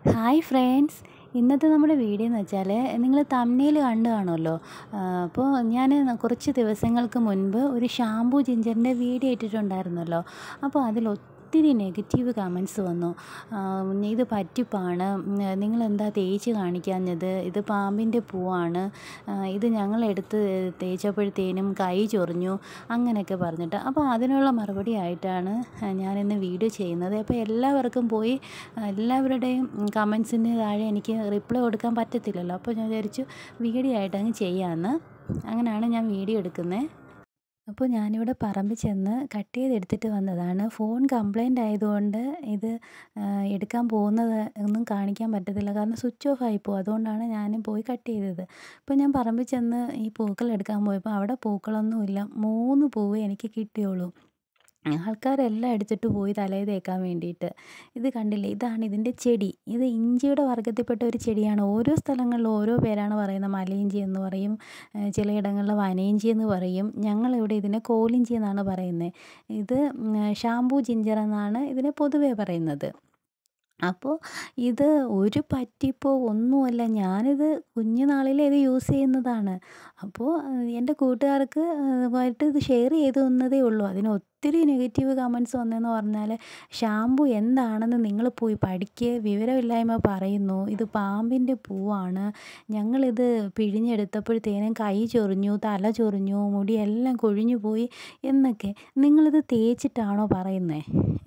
hi friends ഇന്നത്തെ നമ്മുടെ video എന്ന് വെച്ചാൽ നിങ്ങൾ തമ്മിൽ കണ്ടു കാണുമല്ലോ അപ്പോൾ ഞാൻ കുറച്ച് ദിവസങ്ങൾക്ക് മുൻപ് ഒരു ഷാംപൂ ജിഞ്ചറിൻ്റെ വീഡിയോ ഇട്ടിട്ടുണ്ടായിരുന്നല്ലോ അപ്പോൾ അതിൽ ഒത്തിരി നെഗറ്റീവ് കമൻസ് വന്നു ഇത് പറ്റിപ്പാണ് നിങ്ങളെന്താ തേച്ച് കാണിക്കാഞ്ഞത് ഇത് പാമ്പിൻ്റെ പൂവാണ് ഇത് ഞങ്ങളെടുത്ത് തേച്ചപ്പോഴത്തേനും കൈ ചൊറിഞ്ഞു അങ്ങനെയൊക്കെ പറഞ്ഞിട്ട് അപ്പോൾ അതിനുള്ള മറുപടി ആയിട്ടാണ് ഞാനിന്ന് വീഡിയോ ചെയ്യുന്നത് അപ്പോൾ എല്ലാവർക്കും പോയി എല്ലാവരുടെയും കമൻസിന് താഴെ എനിക്ക് റിപ്ലൈ കൊടുക്കാൻ പറ്റത്തില്ലല്ലോ അപ്പോൾ ഞാൻ വിചാരിച്ചു വീഡിയോ ആയിട്ട് അങ്ങ് ചെയ്യാമെന്ന് അങ്ങനെയാണ് ഞാൻ വീഡിയോ എടുക്കുന്നത് അപ്പോൾ ഞാനിവിടെ പറമ്പിൽ ചെന്ന് കട്ട് ചെയ്തെടുത്തിട്ട് വന്നതാണ് ഫോൺ കംപ്ലൈൻ്റ് ആയതുകൊണ്ട് ഇത് എടുക്കാൻ പോകുന്നത് ഒന്നും കാണിക്കാൻ പറ്റത്തില്ല കാരണം സ്വിച്ച് ഓഫ് ആയിപ്പോവും അതുകൊണ്ടാണ് ഞാൻ പോയി കട്ട് ചെയ്തത് അപ്പോൾ ഞാൻ പറമ്പിൽ ചെന്ന് ഈ പൂക്കൾ എടുക്കാൻ പോയപ്പോൾ അവിടെ പൂക്കളൊന്നുമില്ല മൂന്ന് പൂവേ എനിക്ക് കിട്ടിയുള്ളൂ ആൾക്കാരെല്ലാം എടുത്തിട്ട് പോയി തലയിൽ തേക്കാൻ വേണ്ടിയിട്ട് ഇത് കണ്ടില്ലേ ഇതാണ് ഇതിൻ്റെ ചെടി ഇത് ഇഞ്ചിയുടെ വർഗ്ഗത്തിൽപ്പെട്ട ഒരു ചെടിയാണ് ഓരോ സ്ഥലങ്ങളിലും ഓരോ പേരാണ് പറയുന്നത് മലയിഞ്ചി എന്ന് പറയും ചിലയിടങ്ങളിൽ വനയിഞ്ചി എന്ന് പറയും ഞങ്ങളിവിടെ ഇതിനെ കോലിഞ്ചി എന്നാണ് പറയുന്നത് ഇത് ഷാംപൂ ജിഞ്ചർ എന്നാണ് ഇതിനെ പൊതുവേ പറയുന്നത് അപ്പോൾ ഇത് ഒരു പറ്റിപ്പോ ഒന്നുമല്ല ഞാനിത് കുഞ്ഞുനാളിലേ ഇത് യൂസ് ചെയ്യുന്നതാണ് അപ്പോൾ എൻ്റെ കൂട്ടുകാർക്ക് ആയിട്ട് ഇത് ഷെയർ ചെയ്തു തന്നതേ ഉള്ളൂ അതിന് ഒത്തിരി നെഗറ്റീവ് കമൻസ് വന്നതെന്ന് പറഞ്ഞാൽ ഷാമ്പു എന്താണെന്ന് നിങ്ങൾ പോയി പഠിക്കുക വിവരമില്ലായ്മ പറയുന്നു ഇത് പാമ്പിൻ്റെ പൂവാണ് ഞങ്ങളിത് പിഴിഞ്ഞെടുത്തപ്പോഴത്തേനും കൈ ചൊറിഞ്ഞു തല ചൊറിഞ്ഞു മുടിയെല്ലാം കൊഴിഞ്ഞു പോയി എന്നൊക്കെ നിങ്ങളിത് തേച്ചിട്ടാണോ പറയുന്നത്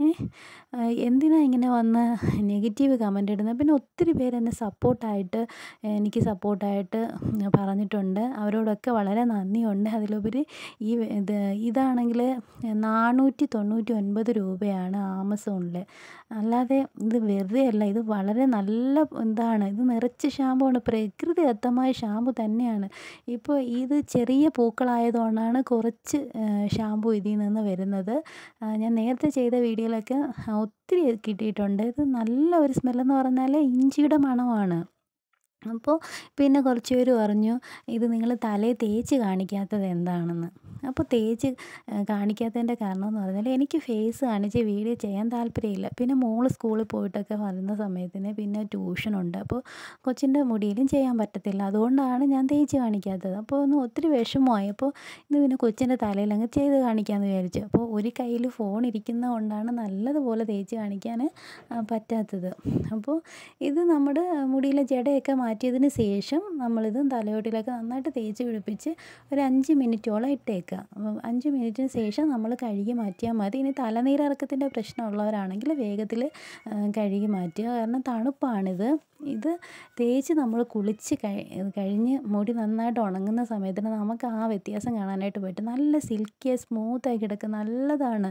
എന്തിനാ ഇങ്ങനെ വന്ന് നെഗറ്റീവ് കമൻ്റ് ഇടുന്നത് പിന്നെ ഒത്തിരി പേര് എന്നെ സപ്പോർട്ടായിട്ട് എനിക്ക് സപ്പോർട്ടായിട്ട് പറഞ്ഞിട്ടുണ്ട് അവരോടൊക്കെ വളരെ നന്ദിയുണ്ട് അതിലുപരി ഈ ഇത് ഇതാണെങ്കിൽ നാനൂറ്റി തൊണ്ണൂറ്റി ഒൻപത് രൂപയാണ് ആമസോണിൽ അല്ലാതെ ഇത് വെറുതെ അല്ല ഇത് വളരെ നല്ല ഇതാണ് ഇത് നിറച്ച് ഷാമ്പു ആണ് പ്രകൃതിദത്തമായ ഷാമ്പു തന്നെയാണ് ഇപ്പോൾ ഇത് ചെറിയ പൂക്കളായതുകൊണ്ടാണ് കുറച്ച് ഷാമ്പു ഇതിൽ നിന്ന് വരുന്നത് ഞാൻ നേരത്തെ ചെയ്ത വീഡിയോയിലൊക്കെ ഒത്തിരി കിട്ടിയിട്ടുണ്ട് ഇത് നല്ല ഒരു സ്മെല്ലെന്ന് പറഞ്ഞാൽ ഇഞ്ചിയുടെ മണമാണ് അപ്പോൾ പിന്നെ കുറച്ച് പേര് പറഞ്ഞു ഇത് നിങ്ങൾ തലയിൽ തേച്ച് കാണിക്കാത്തത് എന്താണെന്ന് അപ്പോൾ തേച്ച് കാണിക്കാത്തതിൻ്റെ കാരണം എന്ന് പറഞ്ഞാൽ എനിക്ക് ഫേസ് കാണിച്ച് വീഡിയോ ചെയ്യാൻ താല്പര്യമില്ല പിന്നെ മോള് സ്കൂളിൽ പോയിട്ടൊക്കെ വരുന്ന സമയത്തിന് പിന്നെ ട്യൂഷനുണ്ട് അപ്പോൾ കൊച്ചിൻ്റെ മുടിയിലും ചെയ്യാൻ പറ്റത്തില്ല അതുകൊണ്ടാണ് ഞാൻ തേച്ച് കാണിക്കാത്തത് അപ്പോൾ ഒന്ന് ഒത്തിരി വിഷമമായി അപ്പോൾ ഇത് പിന്നെ കൊച്ചിൻ്റെ തലയിൽ അങ്ങ് ചെയ്ത് കാണിക്കാമെന്ന് വിചാരിച്ചു അപ്പോൾ ഒരു കയ്യിൽ ഫോൺ ഇരിക്കുന്നത് കൊണ്ടാണ് നല്ലതുപോലെ തേച്ച് കാണിക്കാൻ പറ്റാത്തത് അപ്പോൾ ഇത് നമ്മുടെ മുടിയിലെ ജടയൊക്കെ മാറ്റിയതിന് ശേഷം നമ്മളിത് തലയോട്ടിലൊക്കെ നന്നായിട്ട് തേച്ച് പിടിപ്പിച്ച് ഒരു അഞ്ച് മിനിറ്റോളം ഇട്ടേക്കുക അഞ്ച് മിനിറ്റിന് ശേഷം നമ്മൾ കഴുകി മാറ്റിയാൽ മതി ഇനി തലനീരിറക്കത്തിൻ്റെ പ്രശ്നമുള്ളവരാണെങ്കിൽ വേഗത്തിൽ കഴുകി മാറ്റുക കാരണം തണുപ്പാണിത് ഇത് തേച്ച് നമ്മൾ കുളിച്ച് കഴിഞ്ഞ് മുടി നന്നായിട്ട് ഉണങ്ങുന്ന സമയത്തിന് നമുക്ക് ആ വ്യത്യാസം കാണാനായിട്ട് പറ്റും നല്ല സിൽക്കി സ്മൂത്തായി കിടക്കും നല്ലതാണ്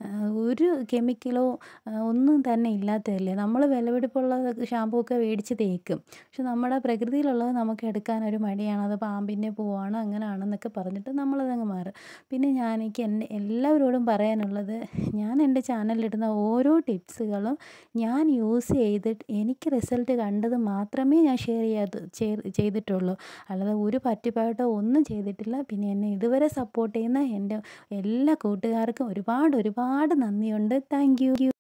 ഒരു കെമിക്കലോ ഒന്നും തന്നെ ഇല്ലാത്തതല്ലേ നമ്മൾ വിലപിടിപ്പുള്ള ഷാമ്പൂ ഒക്കെ മേടിച്ച് തേക്കും പക്ഷെ നമ്മുടെ പ്രകൃതിയിലുള്ളത് നമുക്ക് എടുക്കാൻ ഒരു മടിയാണ് അത് പാമ്പിൻ്റെ പൂവാണ് അങ്ങനെയാണെന്നൊക്കെ പറഞ്ഞിട്ട് നമ്മളതങ്ങ് മാറും പിന്നെ ഞാൻ എനിക്ക് എൻ്റെ എല്ലാവരോടും പറയാനുള്ളത് ഞാൻ എൻ്റെ ചാനലിലിടുന്ന ഓരോ ടിപ്സുകളും ഞാൻ യൂസ് ചെയ്തിട്ട് എനിക്ക് റിസൾട്ട് കണ്ടത് മാത്രമേ ഞാൻ ഷെയർ ചെയ്യാത്ത ചെയ്തിട്ടുള്ളൂ അല്ലാതെ ഒരു പറ്റിപ്പായിട്ടോ ഒന്നും ചെയ്തിട്ടില്ല പിന്നെ എന്നെ ഇതുവരെ സപ്പോർട്ട് ചെയ്യുന്ന എൻ്റെ എല്ലാ കൂട്ടുകാർക്കും ഒരുപാട് ഒരുപാട് നന്ദിയുണ്ട് താങ്ക്